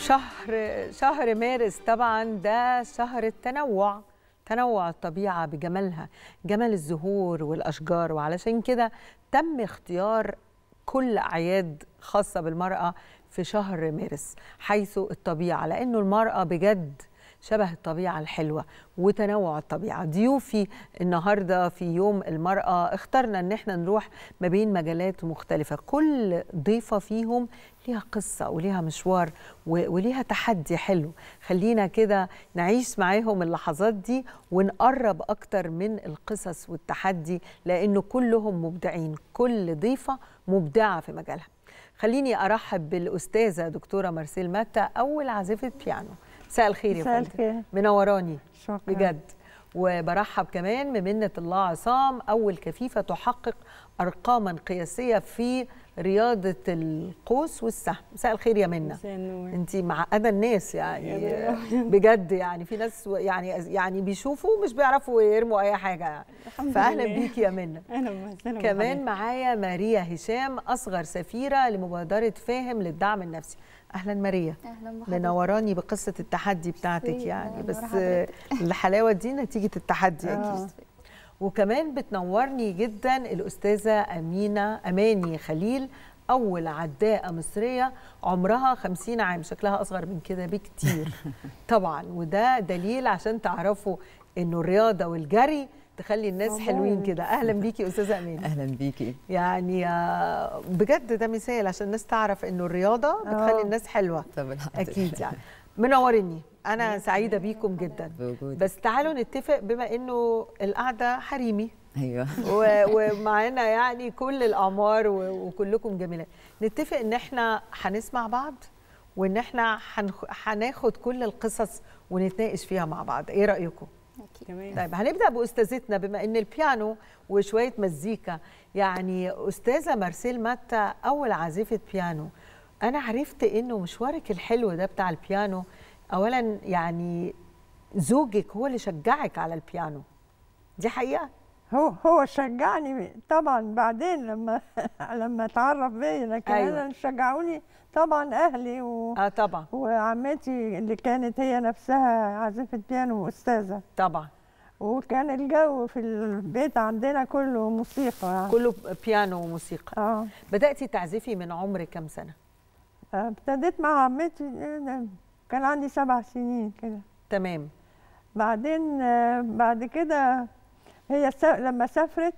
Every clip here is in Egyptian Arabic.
شهر شهر مارس طبعا ده شهر التنوع تنوع الطبيعة بجمالها جمال الزهور والأشجار وعلشان كده تم اختيار كل أعياد خاصة بالمرأة في شهر مارس حيث الطبيعة لأنه المرأة بجد شبه الطبيعة الحلوة وتنوع الطبيعة ضيوفي النهاردة في يوم المرأة اخترنا ان احنا نروح ما بين مجالات مختلفة كل ضيفة فيهم ليها قصة وليها مشوار وليها تحدي حلو خلينا كده نعيش معاهم اللحظات دي ونقرب أكتر من القصص والتحدي لأنه كلهم مبدعين كل ضيفة مبدعة في مجالها خليني أرحب بالأستاذة دكتورة مارسيل ماتا أول عازفة بيانو مساء الخير يا مساء فندم الخير. منوراني شكرا بجد وبرحب كمان بمنة الله عصام أول كفيفة تحقق أرقاما قياسية في رياضة القوس والسهم مساء الخير يا منة مساء النور انت معقده الناس يعني يا بجد يعني في ناس يعني يعني بيشوفوا مش بيعرفوا يرموا اي حاجه يعني الحمد فاهلا لله. بيكي يا منى اهلا وسهلا كمان بحضرتك. معايا ماريا هشام اصغر سفيره لمبادره فاهم للدعم النفسي اهلا ماريا اهلا بحضرتك منوراني بقصه التحدي بتاعتك ميرسي، يعني منورة بس حضرتك. الحلاوه دي نتيجه التحدي آه. اكيد وكمان بتنورني جدا الأستاذة أمينة أماني خليل أول عداءة مصرية عمرها 50 عام شكلها أصغر من كده بكتير طبعا وده دليل عشان تعرفوا إنه الرياضة والجري تخلي الناس طبعاً. حلوين كده أهلا بيكي أستاذة أماني اهلا بيكي يعني آه، بجد ده مثال عشان الناس تعرف إنه الرياضة بتخلي آه. الناس حلوة طب الحمد أكيد لله. يعني منورني أنا سعيدة بيكم جدا بوجودك بس تعالوا نتفق بما إنه القعدة حريمي ايوه و- ومعانا يعني كل الاعمار و- وكلكم جميلات نتفق ان احنا هنسمع بعض وان احنا هنخ- هناخد كل القصص ونتناقش فيها مع بعض ايه رايكم اكيد تمام طيب هنبدا باستاذتنا بما ان البيانو وشويه مزيكا يعني استاذه مارسيل ماتا اول عازفه بيانو انا عرفت انه مشوارك الحلو ده بتاع البيانو اولا يعني زوجك هو اللي شجعك على البيانو دي حقيقه هو هو شجعني طبعا بعدين لما لما اتعرف بيا لكن أيوة. انا اللي شجعوني طبعا اهلي و... اه طبعا وعمتي اللي كانت هي نفسها عازفة بيانو وأستاذة طبعا وكان الجو في البيت عندنا كله موسيقى يعني. كله بيانو وموسيقى اه بدأتي تعزفي من عمر كام سنة ابتديت مع عمتي آه، كان عندي سبع سنين كده تمام بعدين آه، بعد كده هي س- لما سافرت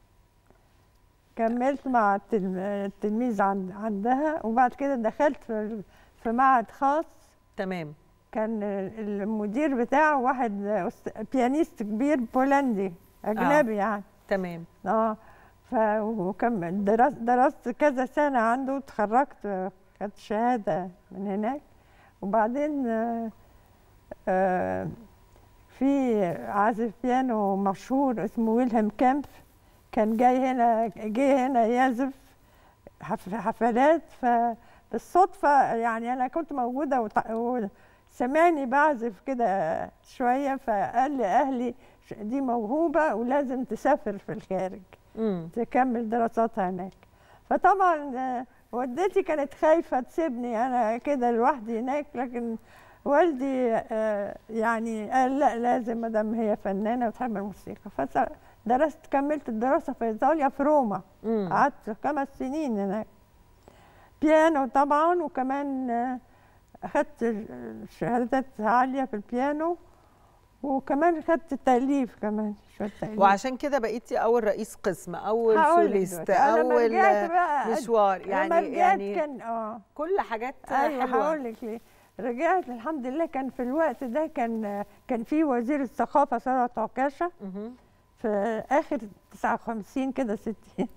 كملت مع التلم- التلميذ عند عندها وبعد كده دخلت في في معهد خاص تمام كان المدير بتاعه واحد أست- بيانيست كبير بولندي اجنبي يعني تمام اه ف وكم درست درست كذا سنه عنده اتخرجت خدت شهاده من هناك وبعدين آه، آه، في عازف بيانو مشهور اسمه ويلهام كامف كان جاي هنا جه هنا يعزف حف- حفلات فبالصدفه يعني انا كنت موجوده وط- وسمعني بعزف كده شويه فقال لي اهلي ش- دي موهوبه ولازم تسافر في الخارج امم تكمل دراساتها هناك فطبعا آه، والدتي كانت خايفه تسيبني انا كده لوحدي هناك لكن والدي آه، يعني قال لا لازم ما دام هي فنانه وتحب الموسيقى فدرست كملت الدراسه في ايطاليا في روما امم قعدت خمس سنين هناك بيانو طبعا وكمان آه، اخدت شهادات عاليه في البيانو وكمان خدت تأليف كمان شويه تأليف وعشان كده بقيتي أول رئيس قسم أول هقول لك سوليست دلوقتي. أنا لما أول رجعت بقى مشوار لما يعني رجعت يعني كان اه كل حاجات ايوه حلوة هقول لك ليه رجعت الحمد لله كان في الوقت ده كان كان في وزير الثقافه ثروت عكاشه مهم. في اخر 59 كده 60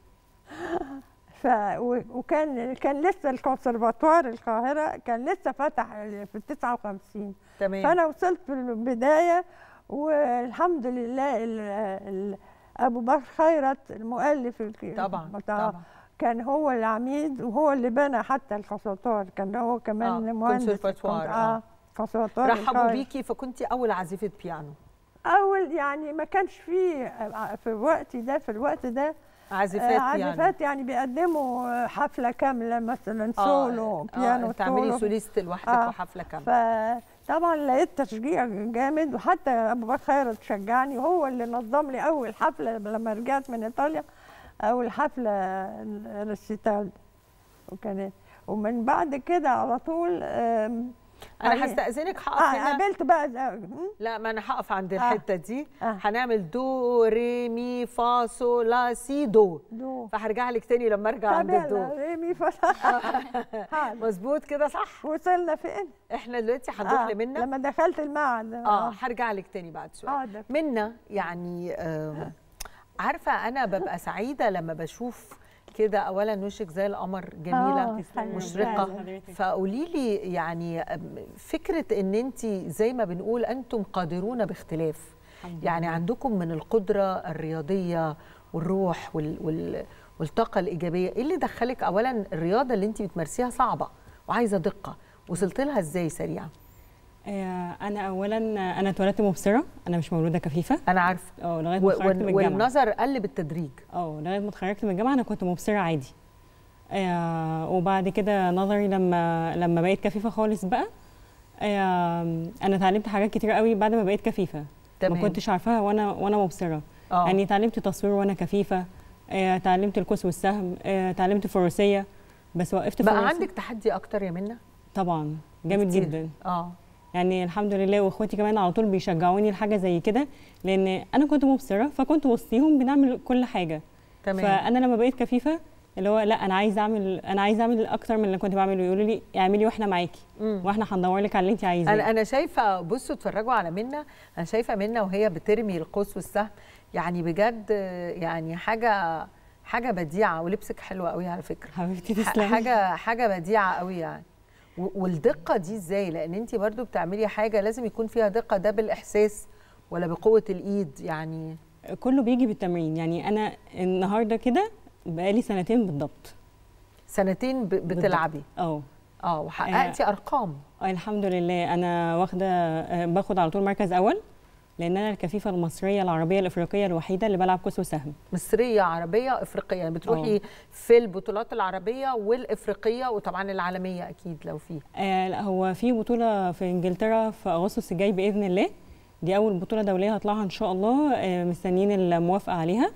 ف و- وكان كان لسه الكونسرفاتوار القاهره كان لسه فتح في 59 تمام فانا وصلت في البدايه والحمد لله ال ال ابو بكر خيرت المؤلف الك- طبعا بتاع- طبعا كان هو العميد وهو اللي بنى حتى الكونسرفتوار كان هو كمان آه، مهندس كونسرفتوار، الكون- آه. اه كونسرفتوار رحبوا القاهرة. بيكي فكنتي أول عازفة بيانو اول يعني ما كانش فيه في وقتي ده في الوقت ده عازفات آه، يعني عازفات يعني بيقدموا آه، حفله كامله مثلا آه، سولو آه، بيانو تعملي سولو سوليست لوحدك آه. وحفله كامله فطبعا لقيت تشجيع جامد وحتى ابو بكر خيرت شجعني وهو اللي نظم لي اول حفله لما رجعت من ايطاليا اول حفله الريسيتال وكانت ومن بعد كده على طول آم، انا يعني- هستاذنك هقف آه هنا قابلت بقى ز- لا ما انا هقف عند الحته دي آه. هنعمل دو ري مي فا صو لا سي دو دو فهرجع لك تاني لما ارجع عند طب الدو يلا ريمي ف- حاضر. مظبوط كده صح وصلنا فين؟ احنا دلوقتي هنروح آه، لمنى لما دخلت المعهد اه هرجع لك تاني بعد شويه حاضر منا يعني آم، عارفه انا ببقى سعيده لما بشوف كده اولا وشك زي القمر جميله آه، حلو. مشرقه فعلا. فقولي لي يعني أم، فكره ان انت زي ما بنقول انتم قادرون باختلاف يعني عندكم من القدره الرياضيه والروح وال وال والطاقه الايجابيه ايه اللي دخلك اولا الرياضه اللي انت بتمارسيها صعبه وعايزه دقه وصلت لها ازاي سريعا آه، انا اولا انا اتولدت مبصره انا مش مولوده كفيفه انا عارفه اه لغايه ما و- اتخرجت من وال- الجامعه والنظر قل بالتدريج اه لغايه ما اتخرجت من الجامعه انا كنت مبصره عادي آه وبعد كده نظري لما لما بقيت كفيفه خالص بقى آه انا اتعلمت حاجات كتير قوي بعد ما بقيت كفيفه تمام. ما كنتش عارفاها وانا وانا مبصره اه يعني اتعلمت تصوير وانا كفيفه آه، اتعلمت القوس والسهم آه، اتعلمت فروسيه بس وقفت بقى فروسية. عندك تحدي اكتر يا منى طبعا جامد كتير. جدا اه يعني الحمد لله واخواتي كمان على طول بيشجعوني لحاجه زي كده لان انا كنت مبصره فكنت وسطيهم بنعمل كل حاجه تمام فانا لما بقيت كفيفه اللي هو لا انا عايزه اعمل انا عايزه اعمل اكتر من اللي كنت بعمله يقولوا لي اعملي واحنا معاكي مم. واحنا هندور لك على اللي انت عايزاه انا انا شايفه بصوا اتفرجوا على منى انا شايفه منى وهي بترمي القوس والسهم يعني بجد آه، يعني حاجه حاجه بديعه ولبسك حلو قوي على فكره حبيبتي ح- تسلمي حاجه حاجه بديعه قوي يعني و- والدقه دي ازاي لان انت برضو بتعملي حاجه لازم يكون فيها دقه ده بالاحساس ولا بقوه الايد يعني كله بيجي بالتمرين يعني انا النهارده كده بقالي سنتين بالضبط سنتين ب- بتلعبي اه اه وحققتي ارقام آه، الحمد لله انا واخده آه، باخد على طول مركز اول لان انا الكفيفه المصريه العربيه الافريقيه الوحيده اللي بلعب كوس وسهم مصريه عربيه افريقيه يعني بتروحي أه. في البطولات العربيه والافريقيه وطبعا العالميه اكيد لو في آه لا هو في بطوله في انجلترا في اغسطس الجاي باذن الله دي اول بطوله دوليه هطلعها ان شاء الله آه مستنيين الموافقه عليها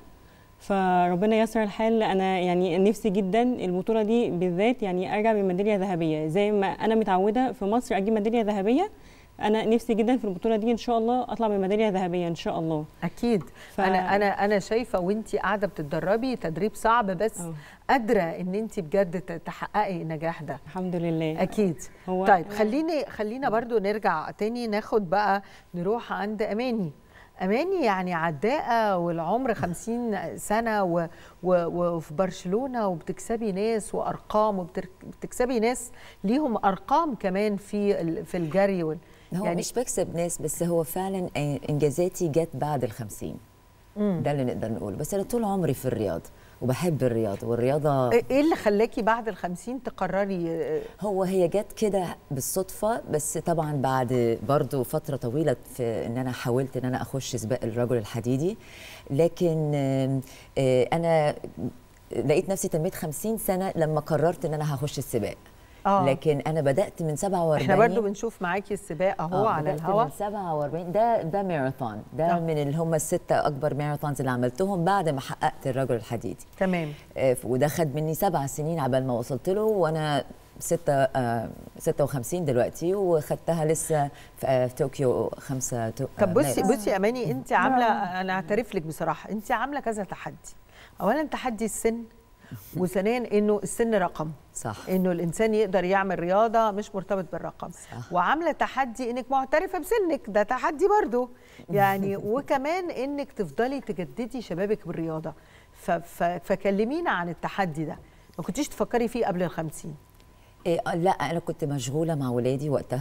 فربنا ييسر الحال انا يعني نفسي جدا البطوله دي بالذات يعني ارجع بميداليه ذهبيه زي ما انا متعوده في مصر اجيب ميداليه ذهبيه انا نفسي جدا في البطوله دي ان شاء الله اطلع بميداليه ذهبيه ان شاء الله اكيد ف- انا انا انا شايفه وانت قاعده بتتدربي تدريب صعب بس أه. قادره ان انت بجد ت- تحققي النجاح ده الحمد لله اكيد هو طيب خليني خلينا برضو نرجع تاني ناخد بقى نروح عند اماني اماني يعني عداءه والعمر 50 سنه و و وفي برشلونه وبتكسبي ناس وارقام وبتكسبي ناس ليهم ارقام كمان في ال- في الجري وال هو يعني- يعني مش بكسب ناس بس هو فعلا انجازاتي جت بعد الخمسين مم. ده اللي نقدر نقوله بس انا طول عمري في الرياضه وبحب الرياضه والرياضه ايه اللي خلاكي بعد الخمسين تقرري آه، هو هي جت كده بالصدفه بس طبعا بعد برضو فتره طويله في ان انا حاولت ان انا اخش سباق الرجل الحديدي لكن آم، آه، انا لقيت نفسي تميت 50 سنه لما قررت ان انا هخش السباق آه. لكن انا بدات من 47 احنا برضو بنشوف معاكي السباق اهو آه، على بدأت الهواء من 47 ده ده ماراثون ده آه. من اللي هم الستة أكبر ماراثونز اللي عملتهم بعد ما حققت الرجل الحديدي تمام آه، ف- وده خد مني سبع سنين عبال ما وصلت له وأنا ستة آه 56 دلوقتي وخدتها لسه في, آه في طوكيو خمسة تو... طب آه، بصي مارس. بصي يا اماني انت عامله انا اعترف لك بصراحه انت عامله كذا تحدي اولا تحدي السن وثانيا انه السن رقم صح انه الانسان يقدر يعمل رياضه مش مرتبط بالرقم صح. وعامله تحدي انك معترفه بسنك ده تحدي برضو يعني وكمان انك تفضلي تجددي شبابك بالرياضه ف ف فكلمينا عن التحدي ده ما كنتيش تفكري فيه قبل الخمسين إيه آه، لا انا كنت مشغوله مع ولادي وقتها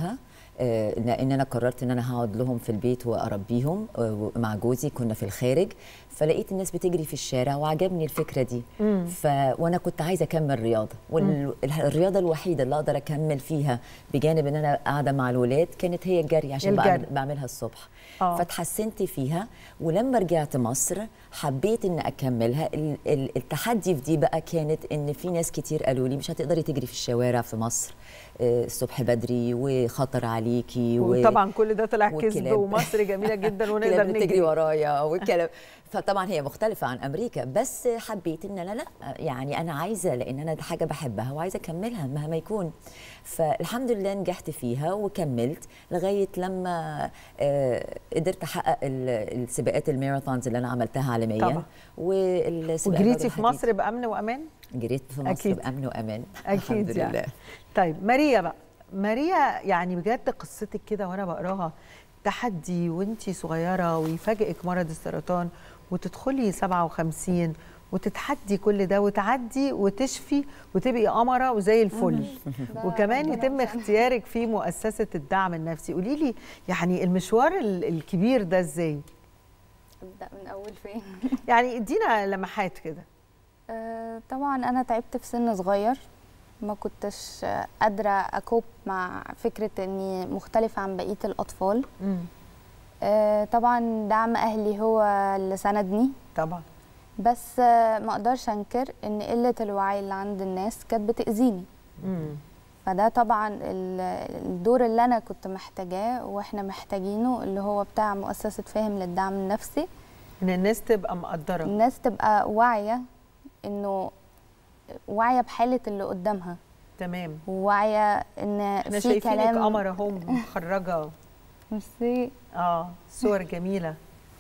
آه، ان إن انا قررت ان انا هقعد لهم في البيت واربيهم آه، مع جوزي كنا في الخارج فلقيت الناس بتجري في الشارع وعجبني الفكره دي ف وانا كنت عايزه اكمل رياضه والرياضه الوحيده اللي اقدر اكمل فيها بجانب ان انا قاعده مع الولاد كانت هي الجري عشان الجري. بعمل بعملها الصبح آه. فتحسنت فيها ولما رجعت مصر حبيت ان اكملها ال- ال- التحدي في دي بقى كانت ان في ناس كتير قالوا لي مش هتقدري تجري في الشوارع في مصر آه، الصبح بدري وخطر عليكي و- وطبعا كل ده طلع كذب والكلاب. ومصر جميله جدا كده ونقدر بتجري نجري ورايا والكلام فطبعا هي مختلفة عن أمريكا بس حبيت إن أنا لا يعني أنا عايزة لأن أنا دي حاجة بحبها وعايزة أكملها مهما يكون فالحمد لله نجحت فيها وكملت لغاية لما آه، قدرت أحقق ال- السباقات الماراثونز اللي أنا عملتها عالميا طبعا. والسباقات وجريتي في الحديد. مصر بامن وامان جريت في مصر أكيد. بأمن وأمان اكيد الحمد يعني لله طيب ماريا بقى ماريا يعني بجد قصتك كده وانا بقراها تحدي وانتي صغيره ويفاجئك مرض السرطان وتدخلي 57 وتتحدي كل ده وتعدي وتشفي وتبقي قمره وزي الفل ده وكمان ربنا يتم يسامحك. اختيارك في مؤسسه الدعم النفسي قولي لي يعني المشوار ال- الكبير ده ازاي ابدا من اول فين يعني ادينا لمحات كده آه، طبعا انا تعبت في سن صغير ما كنتش آه، قادره اكوب مع فكره اني مختلفه عن بقيه الاطفال آه، طبعا دعم اهلي هو اللي سندني طبعا بس آه، ما اقدرش انكر ان قله الوعي اللي عند الناس كانت بتاذيني مم. فده طبعا ال- الدور اللي انا كنت محتاجاه واحنا محتاجينه اللي هو بتاع مؤسسه فاهم للدعم النفسي ان الناس تبقى مقدره الناس تبقى واعيه انه واعيه بحاله اللي قدامها تمام وواعيه ان احنا في شايفينك كلام قمر اهو مخرجه ميرسي اه صور جميله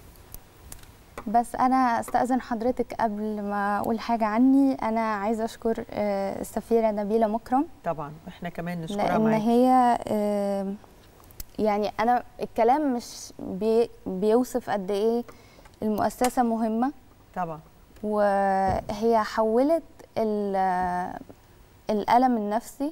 بس انا استاذن حضرتك قبل ما اقول حاجه عني انا عايزه اشكر آه، السفيره نبيله مكرم طبعا احنا كمان نشكرها لان معاكي هي آه، يعني انا الكلام مش بي بيوصف قد ايه المؤسسه مهمه طبعا وهي حولت ال- الألم النفسي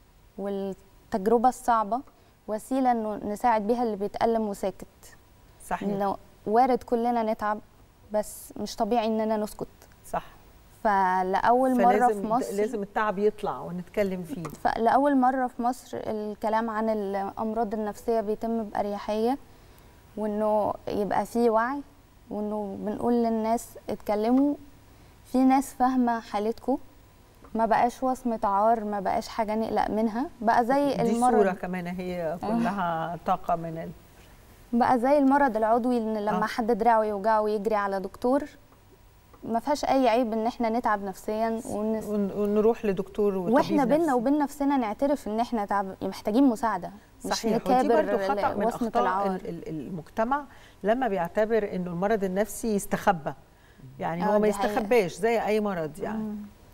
والتجربة الصعبة وسيلة إنه نساعد بيها اللي بيتألم وساكت صحيح إنه وارد كلنا نتعب بس مش طبيعي إننا نسكت صح فلأول مرة في فلازم مصر لازم التعب يطلع ونتكلم فيه فلأول مرة في مصر الكلام عن الأمراض النفسية بيتم بأريحية وإنه يبقى فيه وعي وإنه بنقول للناس اتكلموا في ناس فاهمة حالتكم ما بقاش وصمة عار ما بقاش حاجة نقلق منها بقى زي دي المرض صوره كمان هي كلها طاقه من ال... بقى زي المرض العضوي ان لما آه. حد دراعه يوجعه ويجري على دكتور ما فيهاش اي عيب ان احنا نتعب نفسيا ونس... ون- ونروح لدكتور وطبيب واحنا بينا نفسي. وبين نفسنا نعترف ان احنا تعب... محتاجين مساعده مش صحيح ودي نكابر برضو خطا من وصمه اخطاء العار ال- ال- المجتمع لما بيعتبر انه المرض النفسي يستخبى يعني آه، هو ما دي حقيقة. يستخباش زي اي مرض يعني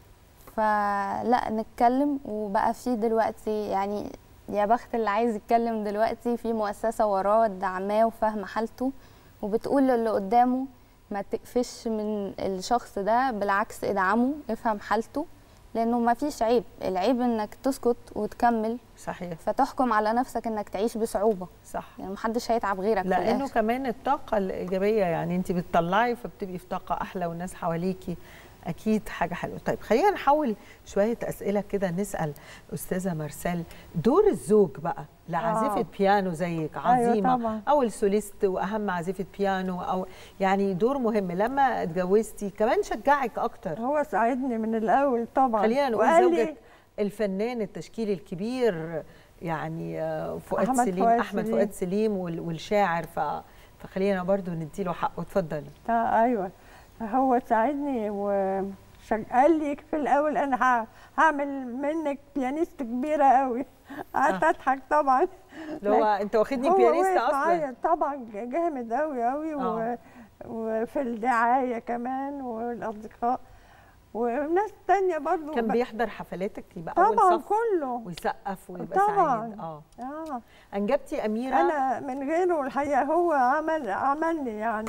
فلا نتكلم وبقى في دلوقتي يعني يا بخت اللي عايز يتكلم دلوقتي في مؤسسه وراه دعماه وفاهمه حالته وبتقول للي قدامه ما تقفش من الشخص ده بالعكس ادعمه افهم حالته لانه ما فيش عيب العيب انك تسكت وتكمل صحيح فتحكم على نفسك انك تعيش بصعوبه صح يعني محدش هيتعب غيرك في لانه الآخر. كمان الطاقه الايجابيه يعني انت بتطلعي فبتبقي في طاقه احلى والناس حواليكي اكيد حاجه حلوه طيب خلينا نحول شويه اسئله كده نسال استاذه مرسال دور الزوج بقى لعازفه آه. بيانو زيك أيوة عظيمه طبعاً. او السوليست واهم عازفه بيانو او يعني دور مهم لما اتجوزتي كمان شجعك اكتر هو ساعدني من الاول طبعا خلينا نقول وقال لي زوجك الفنان التشكيلي الكبير يعني آه، فؤاد أحمد سليم فؤاد احمد سليم. فؤاد سليم وال- والشاعر ف فخلينا برضو نديله حقه اتفضلي آه ايوه هو ساعدني وقال لي في الاول انا ه- هعمل منك بيانيست كبيره قوي قعدت آه. اضحك طبعا اللي هو انت واخدني هو بيانيست وقف اصلا معايا طبعا جامد قوي قوي و... آه. وفي الدعايه كمان والاصدقاء وناس تانية برضو كان ب- بيحضر حفلاتك يبقى اول طبعا صف كله ويسقف ويبقى طبعاً. سعيد اه اه انجبتي اميره انا من غيره الحقيقه هو عمل عملني يعني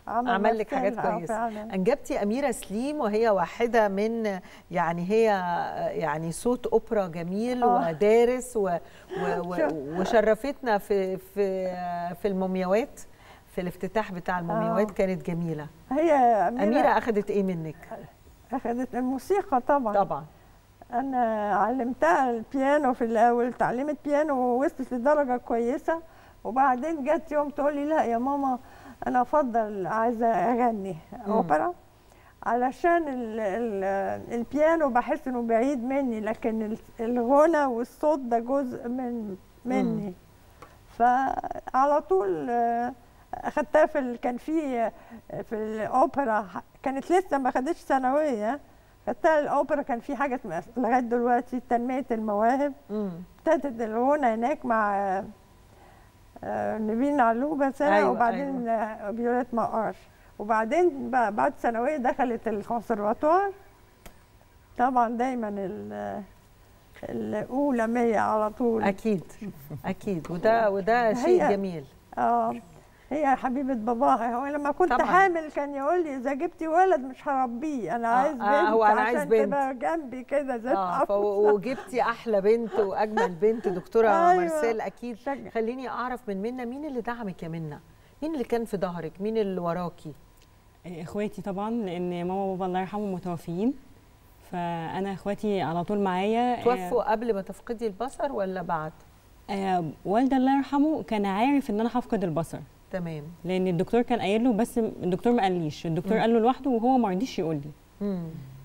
عمل لك حاجات مثلها كويسه فعلا. انجبتي اميره سليم وهي واحده من يعني هي يعني صوت اوبرا جميل آه. ودارس و و و شو- وشرفتنا في في في المومياوات في الافتتاح بتاع المومياوات آه. كانت جميله هي أميرة, اميره اخذت ايه منك أخذت الموسيقى طبعا طبعا أنا علمتها البيانو في الأول تعليمة بيانو ووصلت لدرجة كويسة وبعدين جت يوم تقول لي لا يا ماما أنا أفضل عايزة أغني أوبرا علشان ال ال البيانو بحس إنه بعيد مني لكن ال- الغنى والصوت ده جزء من مني فعلى طول آه، أخدتها في ال- كان في في الأوبرا كانت لسه ما خدتش ثانوية خدتها الأوبرا كان في حاجة اسمها لغاية دلوقتي تنمية المواهب امم ابتدت الغنى هناك مع آه، آه، نبيل علوبة سنة أيوة، وبعدين آه، فيوليت مقار وبعدين ب- بعد ثانوية دخلت الكونسرفاتوار طبعا دايما ال- الأولى مية على طول اكيد اكيد وده وده شيء هي- جميل اه هي حبيبه باباها هو لما كنت طبعاً. حامل كان يقول لي اذا جبتي ولد مش هربيه انا آه، عايز بنت آه، هو أنا عايز عشان بنت. تبقى جنبي كده زي اه العروسة. ف- وجبتي احلى بنت واجمل بنت دكتوره أيوة. مارسيل اكيد شجع. خليني اعرف من منا مين اللي دعمك يا منا مين اللي كان في ظهرك مين اللي وراكي اخواتي طبعا لان ماما وبابا الله يرحمهم متوفيين فانا اخواتي على طول معايا توفوا قبل ما تفقدي البصر ولا بعد آه والدي الله يرحمه كان عارف ان انا هفقد البصر تمام لان الدكتور كان قايل له بس الدكتور ما قاليش الدكتور مم. قال له لوحده وهو ما رضيش يقول لي مم.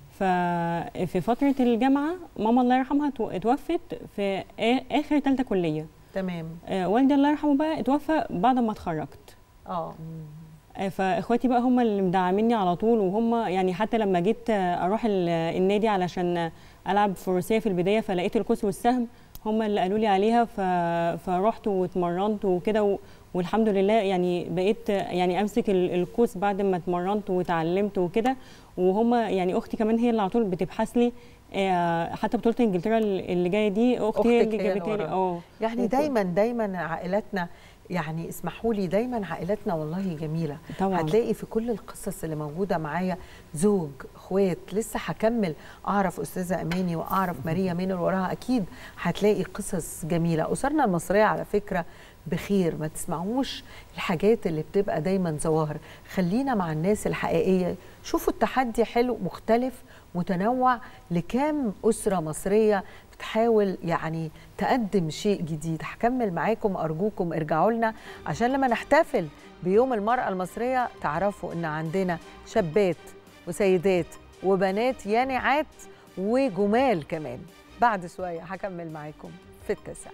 ففي فتره الجامعه ماما الله يرحمها تو- اتوفت في آ- اخر ثالثه كليه تمام آه والدي الله يرحمه بقى اتوفى بعد ما اتخرجت اه آه، فاخواتي بقى هم اللي مدعميني على طول وهم يعني حتى لما جيت آه، اروح ال- النادي علشان آه، العب فروسيه في البدايه فلقيت القوس والسهم هم اللي قالوا لي عليها ف... فرحت واتمرنت وكده و... والحمد لله يعني بقيت آه، يعني امسك ال- القوس بعد ما اتمرنت وتعلمت وكده وهم يعني اختي كمان هي اللي على طول بتبحث لي آه، حتى بطوله انجلترا اللي جايه دي اختي هي أختك اللي هي اللي جابتها لي وراها. اه يعني وك- دايما دايما عائلاتنا يعني اسمحوا لي دايما عائلاتنا والله جميله طبعا هتلاقي في كل القصص اللي موجوده معايا زوج اخوات لسه هكمل اعرف استاذه اماني واعرف ماريا مين اللي وراها اكيد هتلاقي قصص جميله اسرنا المصريه على فكره بخير ما تسمعوش الحاجات اللي بتبقى دايما ظواهر خلينا مع الناس الحقيقيه شوفوا التحدي حلو مختلف متنوع لكام اسره مصريه بتحاول يعني تقدم شيء جديد هكمل معاكم ارجوكم ارجعوا لنا عشان لما نحتفل بيوم المراه المصريه تعرفوا ان عندنا شابات وسيدات وبنات يانعات وجمال كمان بعد شويه هكمل معاكم في التاسع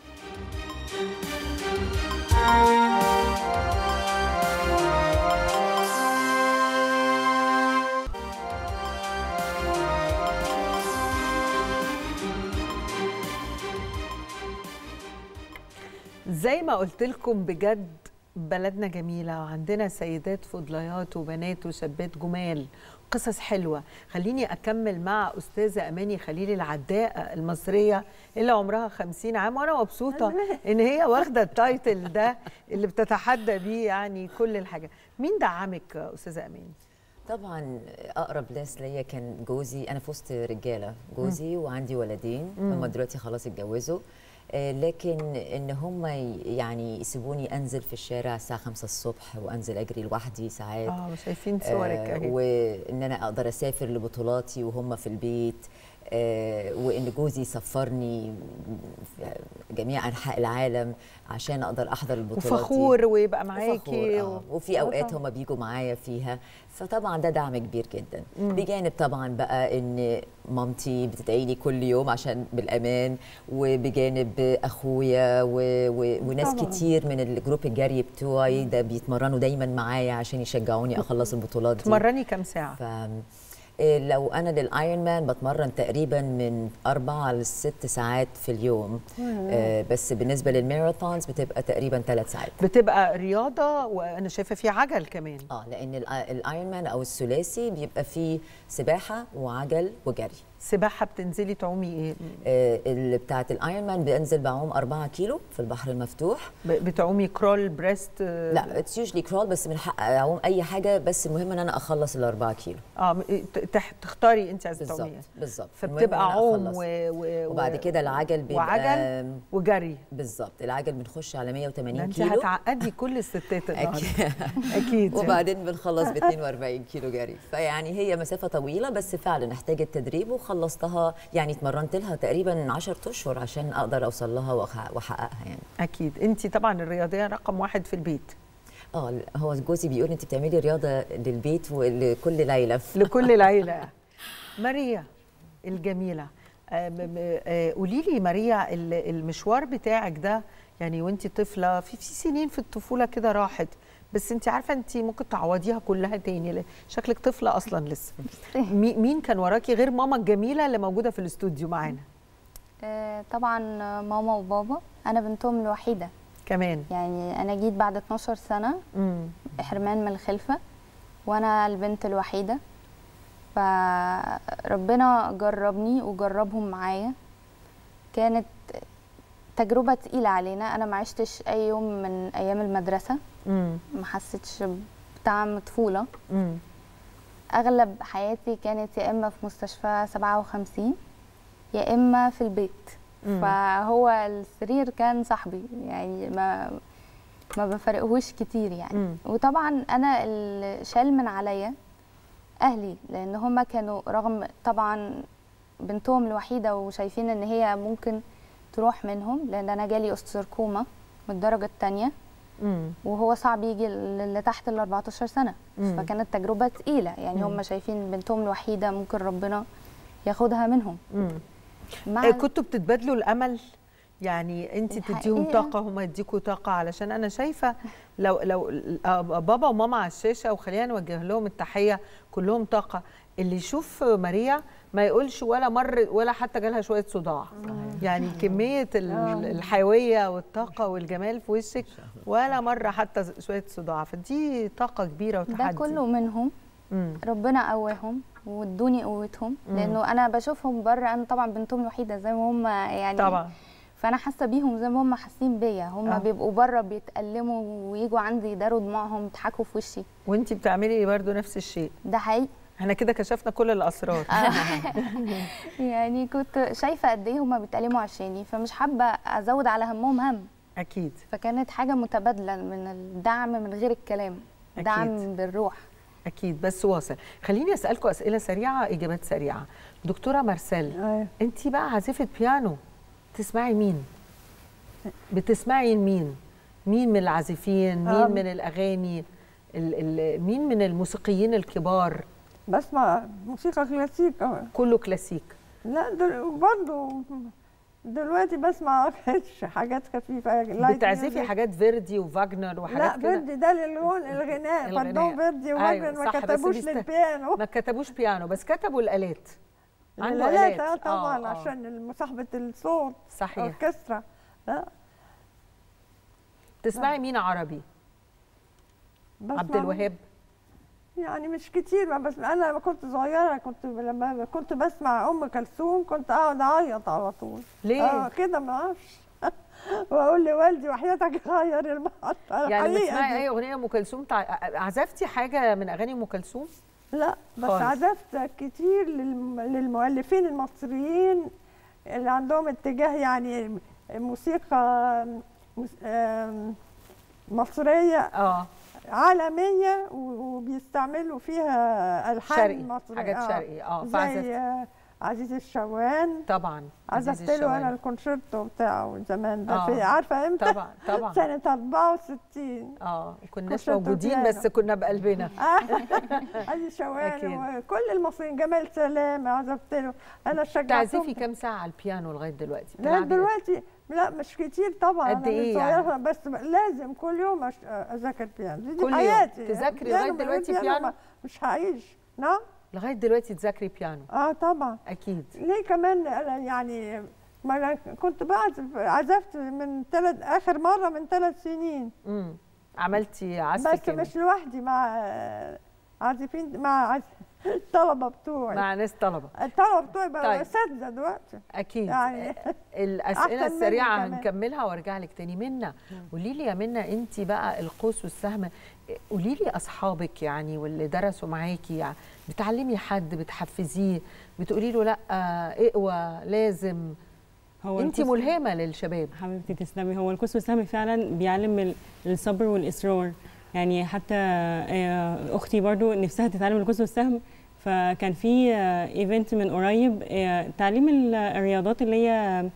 زي ما قلت لكم بجد بلدنا جميلة وعندنا سيدات فضليات وبنات وشابات جمال قصص حلوة خليني أكمل مع أستاذة أماني خليل العداء المصرية اللي عمرها خمسين عام وأنا مبسوطة إن هي واخدة التايتل ده اللي بتتحدى بيه يعني كل الحاجة مين دعمك أستاذة أماني؟ طبعا اقرب ناس ليا كان جوزي انا في وسط رجاله جوزي وعندي ولدين هم دلوقتي خلاص اتجوزوا آه، لكن ان هم ي- يعني يسيبوني انزل في الشارع الساعه 5 الصبح وانزل اجري لوحدي ساعات اه شايفين صورك آه، اهي وان انا اقدر اسافر لبطولاتي وهم في البيت آه، وان جوزي يسفرني في جميع انحاء العالم عشان اقدر احضر البطولات دي. وفخور ويبقى وفخور، معاكي آه. وفي اوقات هم بيجوا معايا فيها فطبعا ده دعم كبير جدا بجانب طبعا بقى ان مامتي بتدعي لي كل يوم عشان بالامان وبجانب اخويا و... و... وناس طبعاً. كتير من الجروب الجري بتوعي ده بيتمرنوا دايما معايا عشان يشجعوني اخلص البطولات دي تمرني كام ساعة؟ ف إيه، لو انا للايرون مان بتمرن تقريبا من اربعة لست ساعات في اليوم آه، بس بالنسبه للماراثونز بتبقى تقريبا ثلاث ساعات بتبقى رياضة وأنا شايفة في عجل كمان اه لان الآ- الايرون مان او الثلاثي بيبقى فيه سباحه وعجل وجري سباحه بتنزلي تعومي ايه آه، اللي بتاعت الايرون مان بنزل بعوم 4 كيلو في البحر المفتوح ب- بتعومي كرول بريست آه، لا اتس يوجلي كرول بس من حق اعوم اي حاجه بس المهم ان انا اخلص ال 4 كيلو اه م- ت- تح- تختاري انت عايزه بالظبط تعومي بالظبط فبتبقى عوم و... و... و... وبعد كده العجل بيبقى وعجل وجري بالظبط العجل بنخش على ده 180 انت كيلو هتعقدي كل الستات النهارده أكيد. اكيد وبعدين بنخلص ب 42 كيلو جري فيعني هي مسافه طويله بس فعلا احتاجت تدريب وخلصتها يعني اتمرنت لها تقريبا 10 اشهر عشان اقدر اوصل لها وأح- واحققها يعني اكيد انت طبعا الرياضيه رقم واحد في البيت اه هو جوزي بيقول انت بتعملي رياضه للبيت ولكل ليله لكل العيله ماريا الجميله آه، م- م- آه، قولي لي ماريا ال- المشوار بتاعك ده يعني وانت طفله في في سنين في الطفوله كده راحت بس انت عارفه انت ممكن تعوضيها كلها تاني ل- شكلك طفله اصلا لسه مي- مين كان وراكي غير ماما الجميله اللي موجوده في الاستوديو معانا آه، طبعا ماما وبابا انا بنتهم الوحيده كمان يعني انا جيت بعد 12 سنه امم حرمان من الخلفه وانا البنت الوحيده فربنا جربني وجربهم معايا كانت تجربه تقيله علينا انا ما عشتش اي يوم من ايام المدرسه امم ما حسيتش بطعم طفوله امم اغلب حياتي كانت يا اما في مستشفى 57 يا اما في البيت مم. فهو السرير كان صاحبي يعني ما ما بفرقهوش كتير يعني مم. وطبعا انا اللي شال من عليا اهلي لان هم كانوا رغم طبعا بنتهم الوحيده وشايفين ان هي ممكن تروح منهم لان انا جالي اوستركوما من الدرجه الثانيه امم وهو صعب يجي اللي تحت ال 14 سنه مم. فكانت تجربه تقيله يعني مم. هم شايفين بنتهم الوحيده ممكن ربنا ياخدها منهم امم مع آه، كنتوا بتتبادلوا الامل يعني انت تديهم الحقيقة- طاقه هم يديكوا طاقه علشان انا شايفه لو لو آه، بابا وماما على الشاشه وخلينا نوجه لهم التحيه كلهم طاقه اللي يشوف ماريا ما يقولش ولا مر ولا حتى جالها شويه صداع يعني كميه ال- الحيويه والطاقه والجمال في وشك ولا مره حتى شويه صداع فدي طاقه كبيره ده وتحدي كله منهم مم. ربنا قواهم وادوني قوتهم مم. لانه انا بشوفهم بره انا طبعا بنتهم الوحيده زي ما هم يعني طبعا فانا حاسه بيهم زي ما هم حاسين بيا هم آه. بيبقوا بره بيتألموا ويجوا عندي يداروا دموعهم يضحكوا في وشي وانت بتعملي برضو نفس الشيء ده حقيقي احنا كده كشفنا كل الاسرار يعني كنت شايفه قد ايه هم بيتألموا عشاني فمش حابه ازود على همهم هم اكيد فكانت حاجه متبادله من الدعم من غير الكلام أكيد. دعم بالروح اكيد بس واصل خليني اسالكم اسئله سريعه اجابات سريعه دكتوره مارسيل أيوة. انت بقى عازفه بيانو تسمعي مين بتسمعي مين مين من العازفين مين آه. من الاغاني ال ال مين من الموسيقيين الكبار بسمع موسيقى كلاسيك أه. كله كلاسيك لا دل... برضه دلوقتي بسمع حاجات خفيفه لايت بتعزفي ميوزك. حاجات فيردي وفاجنر لا وحاجات كده فيردي ده للون الغناء الغناء. فردون فيردي أيوة، وواجنر ما صح، بس كتبوش بيست- للبيانو ما كتبوش بيانو بس كتبوا الالات عنده الآلات، آلات. آه طبعا آه، آه. عشان مصاحبه الصوت صحيح اوركسترا لا تسمعي مين عربي بسمع عبد الوهاب يعني مش كتير ما بس انا لما كنت صغيره كنت لما كنت بسمع ام كلثوم كنت اقعد اعيط على طول ليه اه كده ما اعرفش واقول لوالدي وحياتك غير المحطه يعني الحقيقة بتسمعي دي. اي اغنيه ام كلثوم تع... عزفتي حاجه من اغاني ام كلثوم لا بس خالص. عزفت كتير للم... للمؤلفين المصريين اللي عندهم اتجاه يعني موسيقى مس- آم، مصريه اه عالميه و- وبيستعملوا فيها الحان شرقي مصريه حاجات آه. شرقي اه زي فعزفت آه، عزيز الشوان طبعا عزيز عزفت له انا الشوالي. الكونشيرتو بتاعه زمان ده آه. في عارفه امتى؟ طبعا طبعا سنه 64 اه كناش كونشيرتو موجودين بيانو. بس كنا بقلبنا عزيز الشوان أكيد. وكل المصريين جمال سلام عزفت له انا شجعتهم تعزفي كام ساعه على البيانو لغايه دلوقتي لا بتلعبي دلوقتي لا مش كتير طبعا قد أنا إيه من يعني؟ صغيرة بس لازم كل يوم أش- اذاكر بيانو دي, دي كل يوم. حياتي تذاكري بيانو لغاية من غير دلوقتي بيانو؟ ما- مش هعيش نعم لغايه دلوقتي تذاكري بيانو اه طبعا اكيد ليه كمان أنا يعني ما انا كنت بعزف عزفت من ثلاث اخر مره من ثلاث سنين امم عملتي عزف بس كامل مش لوحدي مع عازفين مع عز- الطلبه بتوعي مع ناس طلبه الطلبه بتوعي بقوا طيب. اساتذه دلوقتي اكيد يعني الاسئله أحسن مني السريعه كمان. هنكملها وارجع لك تاني منا قولي لي يا منا انت بقى القوس والسهم قولي لي اصحابك يعني واللي درسوا معاكي يعني بتعلمي حد بتحفزيه بتقولي له لا اقوى لازم هو انت القوس- ملهمه للشباب حبيبتي تسلمي هو القوس والسهم فعلا بيعلم ال- الصبر والاصرار يعني حتى آه، اختي برضو نفسها تتعلم القوس والسهم فكان في ايفنت من قريب آه، تعليم ال- الرياضات اللي هي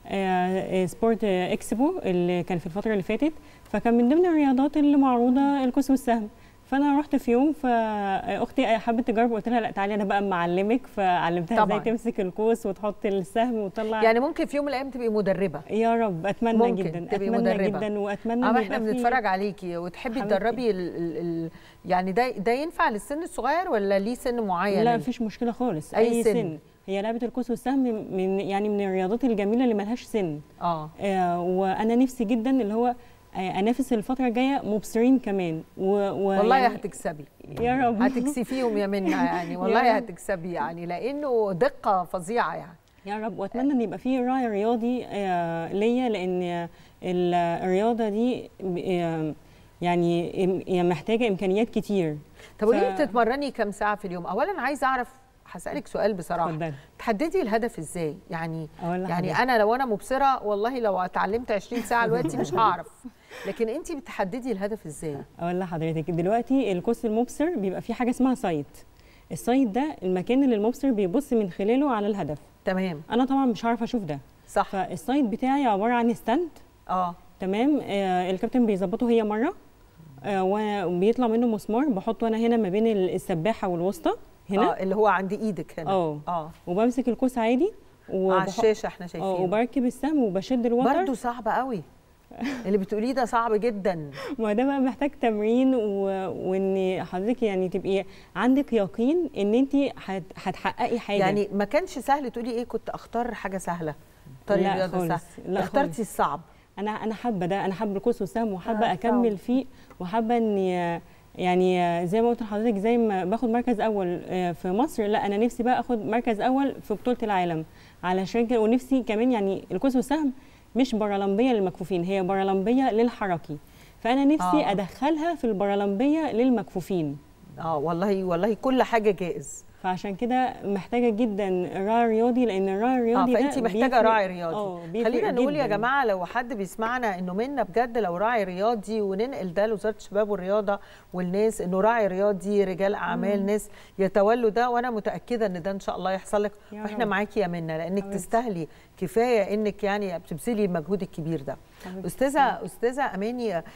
آه، سبورت اكسبو اللي كان في الفتره اللي فاتت فكان من ضمن الرياضات اللي معروضه القوس والسهم فانا رحت في يوم فاختي حبت تجرب قلت لها لا تعالي انا بقى معلمك فعلمتها ازاي طبعاً. تمسك القوس وتحط السهم وتطلع يعني ممكن في يوم من الايام تبقي مدربه يا رب اتمنى ممكن جدا تبقي اتمنى مدربة. جدا واتمنى اه إن ما احنا يبقى في- بنتفرج عليكي وتحبي حبيبتي. تدربي ال ال ال يعني ده ده ينفع للسن الصغير ولا ليه سن معين لا مفيش مشكله خالص أي اي, سن. سن. هي لعبه القوس والسهم من يعني من الرياضات الجميله اللي ملهاش سن اه آه وانا نفسي جدا اللي هو آه انافس الفتره الجايه مبصرين كمان و, و والله يعني هتكسبي يا رب هتكسفيهم يا منى يعني والله يا رب. هتكسبي يعني لانه دقه فظيعه يعني يا رب واتمنى ان يبقى في راعي رياضي آه ليا لان ال- الرياضه دي آه يعني إم- يعني محتاجه امكانيات كتير طب قولي لي ف- بتتمرني كام ساعه في اليوم اولا عايزه اعرف هسالك سؤال بصراحه اتفضلي. تحددي الهدف ازاي يعني أقول يعني لحضرتك. انا لو انا مبصره والله لو اتعلمت 20 ساعه دلوقتي مش هعرف لكن انت بتحددي الهدف ازاي اقول لحضرتك دلوقتي القوس المبصر بيبقى فيه حاجه اسمها سايت السايت ده المكان اللي المبصر بيبص من خلاله على الهدف تمام انا طبعا مش عارفه اشوف ده صح فالسايت بتاعي عباره عن ستاند اه تمام آه الكابتن بيظبطه هي مره آه وبيطلع منه مسمار بحطه انا هنا ما بين السباحه والوسطى هنا اه اللي هو عند ايدك هنا اه اه وبمسك القوس عادي على وبحط- الشاشه احنا اه شايفينه وبركب السهم وبشد الوتر برضه صعب قوي اللي بتقوليه ده صعب جدا ما ده بقى محتاج تمرين و... وان حضرتك يعني تبقي عندك يقين ان انت هت... هتحققي حاجه يعني ما كانش سهل تقولي ايه كنت اختار حاجه سهله اختاري لا رياضه خالص، سهله لا اخترتي خالص. الصعب انا انا حابه ده انا حابه القوس والسهم وحابه آه، اكمل صعب. فيه وحابه اني يعني زي ما قلت لحضرتك زي ما باخد مركز اول آه، في مصر لا انا نفسي بقى اخد مركز اول في بطوله العالم علشان كده ونفسي كمان يعني القوس والسهم مش بارالمبيه للمكفوفين هي بارالمبيه للحركي فانا نفسي آه. آه. ادخلها في البارالمبيه للمكفوفين اه والله والله كل حاجه جائز فعشان كده محتاجه جدا راعي رياضي لان الراعي اه الرياضي ده فانت محتاجه بيفرق- راعي آه، رياضي بيفرق خلينا نقول يا جداً. جماعه لو حد بيسمعنا انه منا بجد لو راعي رياضي وننقل ده لوزاره الشباب والرياضه والناس انه راعي رياضي رجال اعمال ناس يتولوا ده وانا متاكده ان ده ان شاء الله يحصل لك يا واحنا رب. معاكي يا منا لانك حبيبتي. تستاهلي كفايه انك يعني بتبذلي المجهود الكبير ده حبيبتي. استاذه استاذه اماني آه،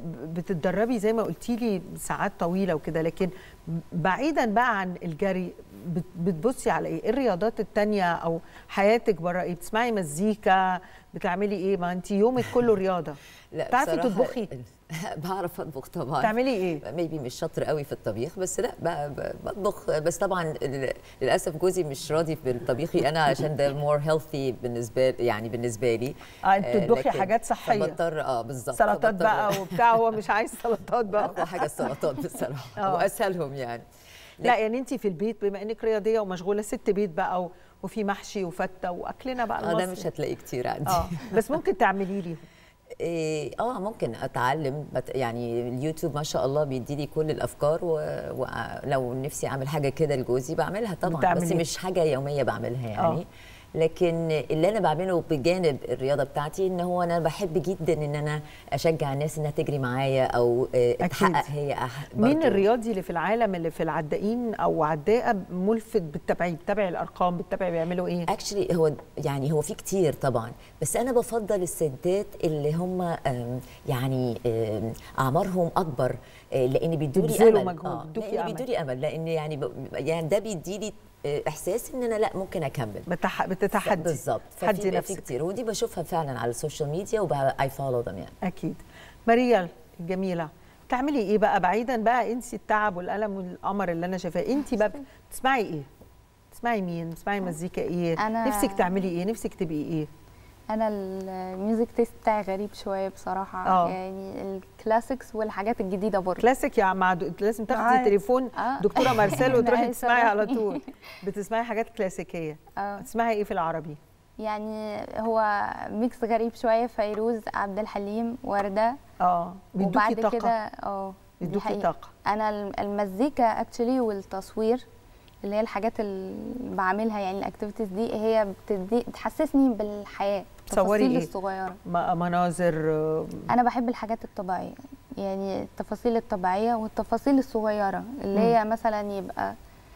بتتدربي زي ما قلتي لي ساعات طويله وكده لكن بعيدا بقى عن الجري بت- بتبصي على ايه إيه الرياضات التانية او حياتك بره ايه بتسمعي مزيكا بتعملي ايه ما انت يومك كله رياضه لا بتعرفي بصراحة- تطبخي؟ بعرف اطبخ طبعا بتعملي ايه ميبي مش شاطر قوي في الطبيخ بس لا ب- ب- بطبخ بس طبعا ال- للاسف جوزي مش راضي بالطبيخي انا عشان ده مور هيلثي بالنسبه يعني بالنسبه لي اه انت تطبخي لكن حاجات صحيه فبضطر اه بالظبط سلطات فبضطر- بقى وبتاع هو مش عايز سلطات بقى اقوى حاجه السلطات بصراحه آه. واسهلهم يعني لا يعني انت في البيت بما انك رياضيه ومشغوله ست بيت بقى و- وفي محشي وفته واكلنا بقى اه المصري ده مش هتلاقيه كتير عندي اه بس ممكن تعملي لي إيه، اه ممكن اتعلم بت يعني اليوتيوب ما شاء الله بيديلي كل الافكار و- ولو نفسي اعمل حاجه كده لجوزي بعملها طبعا بس بتعملي. مش حاجه يوميه بعملها يعني آه. لكن اللي انا بعمله بجانب الرياضه بتاعتي ان هو انا بحب جدا ان انا اشجع الناس انها تجري معايا او آه، تحقق هي أح- مين برضو. الرياضي اللي في العالم اللي في العدائين او عداءه ملفت بتتابعيه بتتابعي الارقام بتتابعي بيعملوا ايه اكشلي هو يعني هو في كتير طبعا بس انا بفضل الستات اللي هم آم، يعني آم، اعمارهم اكبر آه، لان بيدوا لي بيبذلوا امل مجهود، بيدوكي لان أمل. بيدوا لي امل لان يعني ب... يعني ده بيدي لي احساس ان انا لا ممكن اكمل بتح... بتتحدي بالظبط تحدي ففي في نفسك كتير ودي بشوفها فعلا على السوشيال ميديا وباي فولو ذم يعني اكيد ماريال الجميله بتعملي ايه بقى بعيدا بقى انسي التعب والالم والقمر اللي انا شايفاه انت بقى بتسمعي ايه بتسمعي مين بتسمعي مزيكا ايه أنا- نفسك تعملي ايه نفسك تبقي ايه انا الميوزك تيست بتاعي غريب شويه بصراحه آه. يعني الكلاسيكس والحاجات الجديده برضه كلاسيك يا مع د... لازم تاخدي معايا. تليفون آه. دكتوره مارسيل وتروحي لا، تسمعي على يسرحني. طول بتسمعي حاجات كلاسيكيه آه. تسمعي ايه في العربي يعني هو ميكس غريب شويه فيروز عبد الحليم ورده اه بيدوكي وبعد طاقه كده اه دي بيدوكي حقيقة. طاقه انا الم- المزيكا اكشلي والتصوير اللي هي الحاجات اللي بعملها يعني الاكتيفيتيز دي هي بتدي بتحسسني بالحياه تصوري التفاصيل إيه؟ الصغيره م- مناظر آه، انا بحب الحاجات الطبيعيه يعني التفاصيل الطبيعيه والتفاصيل الصغيره اللي هي مثلا يبقى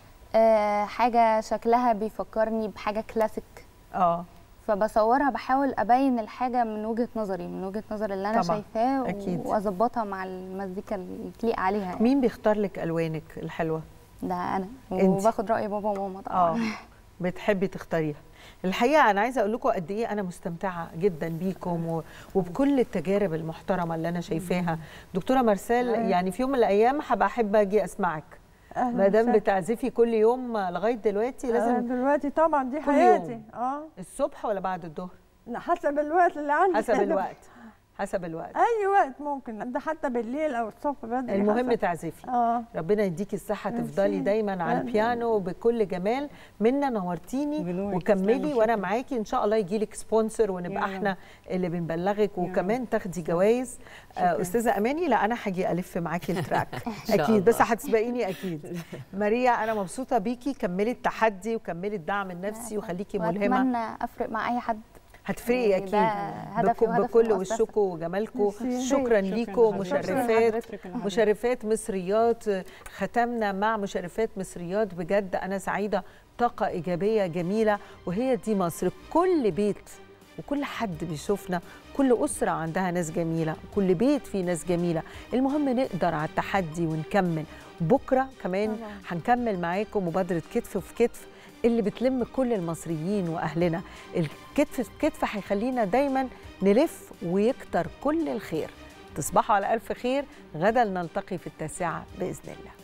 آه حاجه شكلها بيفكرني بحاجه كلاسيك اه فبصورها بحاول ابين الحاجه من وجهه نظري من وجهه نظر اللي انا طبعاً، شايفاه أكيد. واظبطها مع المزيكا اللي تليق عليها يعني. مين بيختار لك الوانك الحلوه ده انا انتي. وباخد راي بابا وماما طبعا اه بتحبي تختاريها الحقيقه انا عايزه اقول لكم قد ايه انا مستمتعه جدا بيكم و- وبكل التجارب المحترمه اللي انا شايفاها دكتوره مارسيل يعني في يوم من الايام هبقى احب اجي اسمعك أهلاً ما دام وسهلاً. بتعزفي كل يوم لغايه دلوقتي آه، لازم دلوقتي طبعا دي كل حياتي يوم. اه الصبح ولا بعد الظهر حسب الوقت اللي عندي حسب الوقت حسب الوقت اي وقت ممكن ده حتى بالليل او الصبح بدري المهم حسب. تعزفي اه ربنا يديكي الصحة ميرسي. تفضلي دايما على يعني- البيانو بكل جمال منا نورتيني بنورك، وكملي تسلمي، وانا شكراً. معاكي ان شاء الله يجي لك سبونسر ونبقى يا رب. احنا اللي بنبلغك يا وكمان تاخدي جوائز آه، شكراً. استاذه اماني لا انا هاجي الف معاكي التراك شاء اكيد بس الله. هتسبقيني اكيد ماريا انا مبسوطه بيكي كملي التحدي وكملي الدعم النفسي وخليكي ملهمه واتمنى افرق مع اي حد هتفرقي يعني اكيد ده هدفي بك- وهدف بكل المؤسسة. وشكم وجمالكم ميرسي. شكرا شكراً ليكم لحضرتك. مشرفات شكراً لحضرتك. مشرفات مصريات ختمنا مع مشرفات مصريات بجد انا سعيده طاقه ايجابيه جميله وهي دي مصر كل بيت وكل حد بيشوفنا كل أسرة عندها ناس جميلة كل بيت فيه ناس جميلة المهم نقدر على التحدي ونكمل بكرة كمان طبعاً. هنكمل معاكم مبادرة كتف في كتف اللي بتلم كل المصريين وأهلنا الكتف في كتف هيخلينا دايما نلف ويكتر كل الخير تصبحوا على ألف خير غدا نلتقي في التاسعة بإذن الله